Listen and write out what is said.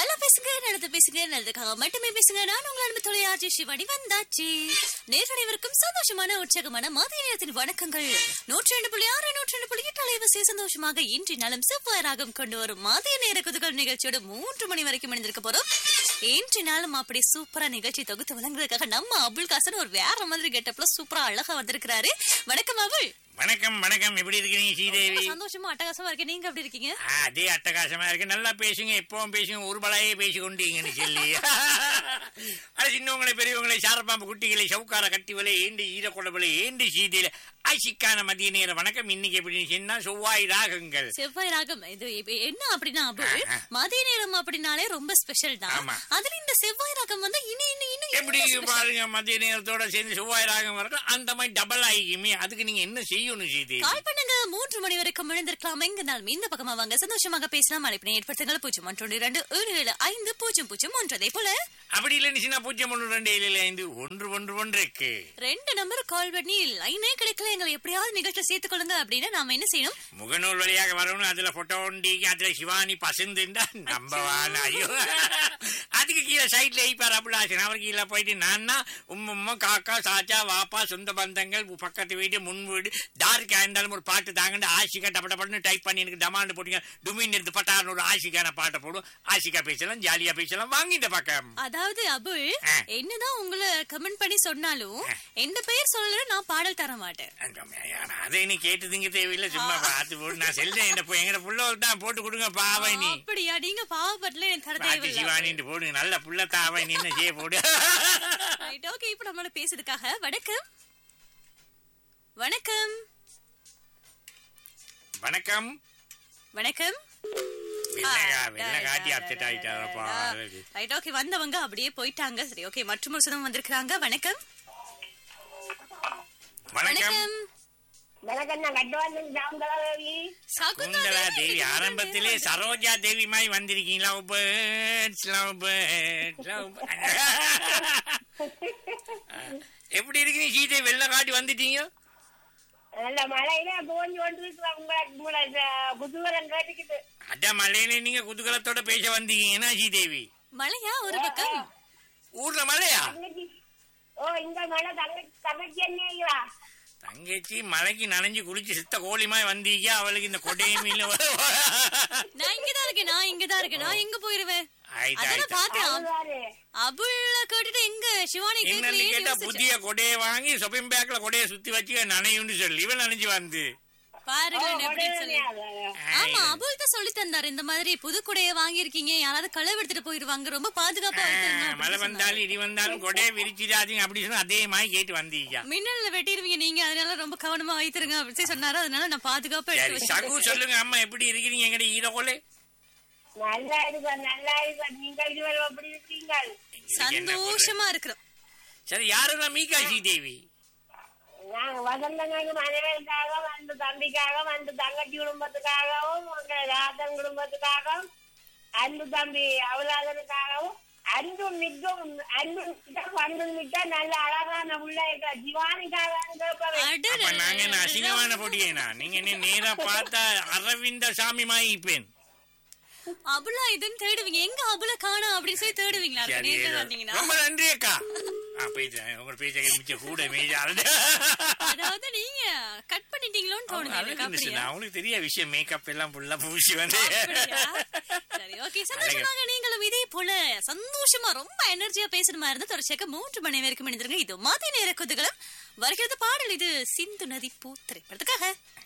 நல்லா பேசுங்க நடந்து பேசுங்க நல்லதுக்காக மட்டுமே பேசுங்க நான் உங்கள் அன்பு தொலையாட்சி சிவானி வந்தாச்சு நேரடிவருக்கும் சந்தோஷமான உற்சாகமான மதிய நேரத்தின் வணக்கங்கள் நூற்றி ரெண்டு புள்ளி ஆறு நூற்றி ரெண்டு புள்ளி எட்டு அலைவரிசை சந்தோஷமாக இன்றி நலம் செவ்வாயராகம் கொண்டு வரும் மதிய நேர குதுகல் நிகழ்ச்சியோட மூன்று மணி வரைக்கும் இணைந்திருக்க போறோம் இன்று நாளும் அப்படி சூப்பரா நிகழ்ச்சி தொகுத்து வழங்குறதுக்காக நம்ம அபுல் காசன் ஒரு வேற மாதிரி கெட்டப்ல சூப்பரா அழகா வந்திருக்கிறாரு வணக்கம் அபுல் வணக்கம் வணக்கம் எப்படி இருக்கீங்க ஸ்ரீதேவி ரொம்ப சந்தோஷமா அட்டகாசமா இருக்கு நீங்க எப்படி இருக்கீங்க ஆ, அதே அட்டகாசமா இருக்கு நல்லா பேசுங்க எப்பவும் பேசுங்க ஒரு பலாயே பேசி கொண்டீங்கன்னு சொல்லி அது சின்னவங்களை பெரியவங்களை சாரப்பாம்பு குட்டிகளை சவுக்கார கட்டிவலை ஏண்டி ஈரக்குடவலை ஏண்டி சீதையில ஆசிக்கான மதிய நேர வணக்கம் இன்னைக்கு எப்படி சொன்னா செவ்வாய் ராகங்கள் செவ்வாய் ராகம் இது இப்ப என்ன அப்படின்னா அபு ஆஹா. மதிய நேரம் அப்படின்னாலே ரொம்ப ஸ்பெஷல் தான் ஆமா. அதுல இந்த செவ்வாய் ராகம் வந்து இன்னும் இன்னும் இன்னும் எப்படி இன்னும் special. பாருங்க மதிய நேரத்தோட சேர்ந்து செவ்வாய் ராகம் வரட்டும் அந்த மாதிரி டபுள் ஆகிக்குமே அதுக்கு நீங்க என்ன செய்யணும் சீதேவி கால் பண்ணுங்க மூன்று மணி வரைக்கும் இணைந்திருக்கலாம் எங்க நாளும் இந்த பக்கமா வாங்க சந்தோஷமாக பேசலாம் அழைப்பினை ஏற்படுத்துங்கள் பூஜ்ஜியம் ஒன்று இரண்டு ஏழு ஏழு ஐந்து பூஜ்ஜியம் பூஜ்ஜியம் ஒன்று அதே போல அப்படி இல்லைன்னு சின்ன பூஜ்ஜியம் ஒன்று ரெண்டு ஏழு ஏழு ஐந்து ஒன்று ஒன்று ஒன்றுக்கு ரெண்டு நம்பர் கால் பண்ணி லைனே கிடைக்கல எங்களை எப்படியாவது நிகழ்ச்சியை சேர்த்துக் கொள்ளுங்க அப்படின்னா நாம என்ன செய்யணும் முகநூல் வழியாக வரணும் அதுல போட்டோ உண்டி அதுல சிவானி பசந்துண்டா நம்பவான ஐயோ அதுக்கு கீழே சைட்ல ஐப்பார் அபுலாசன் அவர் கீழே போயிட்டு நான்னா உம்மும்மா காக்கா சாச்சா வாப்பா சொந்த பந்தங்கள் உ- பக்கத்து வீடு முன் வீடு தாருக்கு இருந்தாலும் ஒரு பாட்டு தாங்கன்னு ஆசிகா டப்படப்படன்னு டைப் பண்ணி எனக்கு டமாண்டு போட்டீங்க டுமின் எடுத்து பட்டாருன்னு ஒரு ஆசிக்கான பாட்டை போடும் ஆசிகா பேசலாம் ஜாலியா பேசலாம் வாங்க இந்த பக்கம் அதாவது அபுல் ஆ. என்னதான் உங்களை கமெண்ட் பண்ணி சொன்னாலும் எந்த பெயர் சொல்லல நான் பாடல் தர மாட்டேன் அதை நீ கேட்டதுங்க தேவையில்லை சும்மா பார்த்து போட்டு நான் செல்றேன் என்ன எங்கட புள்ள தான் போட்டு கொடுங்க பாவை நீ அப்படியா நீங்க பாவப்பட்டல எனக்கு தர பாத்து தேவையில்லை சிவானின்னு போடுங்க நல்ல புள்ள தாவை நீ என்ன செய்ய போடு ரைட் ஓகே இப்போ நம்மளோட பேசுறதுக்காக வணக்கம் வணக்கம் வணக்கம் வணக்கம் வெள்ளகா வெள்ள காட்டி அப்செட் ஆயிட்டாரப்பா ரைட் ஓகே வந்தவங்க அப்படியே போயிட்டாங்க சரி ஓகே மற்றும் ஒரு சுதம் வந்திருக்காங்க வணக்கம் வணக்கம் வணக்கம் வணக்கம் நான் கட்டுவாங்க சாந்தலா தேவி குந்தலா தேவி ஆரம்பத்திலே சரோஜா தேவி மாதிரி வந்திருக்கீங்க love birds love birds love எப்படி இருக்கீங்க சீதை வெள்ள காட்டி வந்துட்டீங்க நல்ல மழையில போஞ்சு கொண்டு இருக்கிற உங்களுக்கு உங்களை அஹ், குதூகலம் கேட்டுக்கிட்டு அட மலையில நீங்க குதூகலத்தோட பேச வந்தீங்க என்ன சீதேவி மழையா ஒரு பக்கம் ஊர்ல மழையா தங்கச்சி ஓ இந்த மழை தங்கச்சி தங்கச்சி என்னையா தங்கச்சி மலைக்கு நனைஞ்சு குளிச்சு சித்த கோழி மாதிரி வந்தீங்க அவளுக்கு இந்த கொடையமீல நான் இங்கதான் இருக்கேன் நான் இங்கதான் இருக்கேன் நான் எங்க போயிருவேன் ஆயிட்டா அதான் ஆயிட்டா பாத்தேன் அதுதாரு அபுள்ள கேட்டுட்டு எங்க சிவானி என்னன்னு கேட்கலையே கேட்டா யோசிச்சேன். புதிய கொடையை வாங்கி ஷாப்பிங் பேக்ல கொடையை சுத்தி வச்சு நனையுன்னு சொல்லி இவன் நனைஞ்சு வந்து பாருங்க எப்படி சொல்லி ஆமா ஆ, அபுல் தான் சொல்லி தந்தாரு இந்த மாதிரி புது குடைய வாங்கியிருக்கீங்க யாராவது களவு எடுத்துட்டு போயிருவாங்க ரொம்ப பாதுகாப்பா வைத்திருங்க ஆ, அப்படின்னு மழை சொன்னாரு. வந்தாலும் இடி வந்தாலும் கொடையை விரிச்சிடாதீங்க அப்படி சொன்னா அதே மாதிரி கேட்டு வந்தீங்க மின்னல்ல வெட்டிடுவீங்க நீங்க அதனால ரொம்ப கவனமா வைத்திருங்க அப்படின்னு சொன்னாரு அதனால நான் பாதுகாப்பா எடுத்து சரி வச்சிருக்கேன் சகு சொல்லுங்க அம்மா எப்படி இருக்கிறீங்க எங்கட ஈரகோலே நல்லா இருக்கா நல்லா இருக்கா நீங்கள் இருவர் எப்படி இருக்கீங்க சந்தோஷமா இருக்கிறோம் சரி யாரெல்லாம் மீகாட்சி தேவி நாங்க வசந்தங்களுக்கு மனைவிக்காக வந்து தம்பிக்காக வந்து தங்கச்சி குடும்பத்துக்காகவும் உங்க ராதன் குடும்பத்துக்காகவும் அன்பு தம்பி அவலாதனுக்காகவும் அன்பு மிக்கும் அன்பு மிக்க அன்பு மிக்க நல்ல அழகான உள்ள இருக்கிற ஜிவானிக்காக கேட்பவே அடடே. அப்ப நாங்க என்ன அசிங்கமான போட்டியேனா நீங்க என்ன நேரா பார்த்தா அரவிந்த சாமி மாதிரி இருப்பேன் அபுலா இதுன்னு தேடுவீங்க எங்க அபுல காணோம் அப்படின்னு சொல்லி தேடுவீங்களா சரி, நீங்க ஏதோ. வந்தீங்கன்னா ரொம்ப நன்றி அக்கா ஆ, பேசுறேன் உங்க பேச்ச மிச்ச கூட மேஜ அதாவது நீங்க கட் பண்ணிட்டீங்களோன்னு தோணுது எனக்கு அப்படியா அவங்களுக்கு தெரிய விஷயம் மேக்கப் எல்லாம் ஃபுல்லா பூசி வந்து அப்படியா? சரி ஓகே சந்தோஷமாக நீங்களும் இதே போல சந்தோஷமா ரொம்ப எனர்ஜியா பேசுற மாதிரி இருந்தா தொடர்ச்சியாக மூன்று மணி வரைக்கும் இணைந்திருங்க இது மதிய நேர குதுகலம் வருகிறது பாடல் இது சிந்து நதி பூ திரைப்படத்துக்காக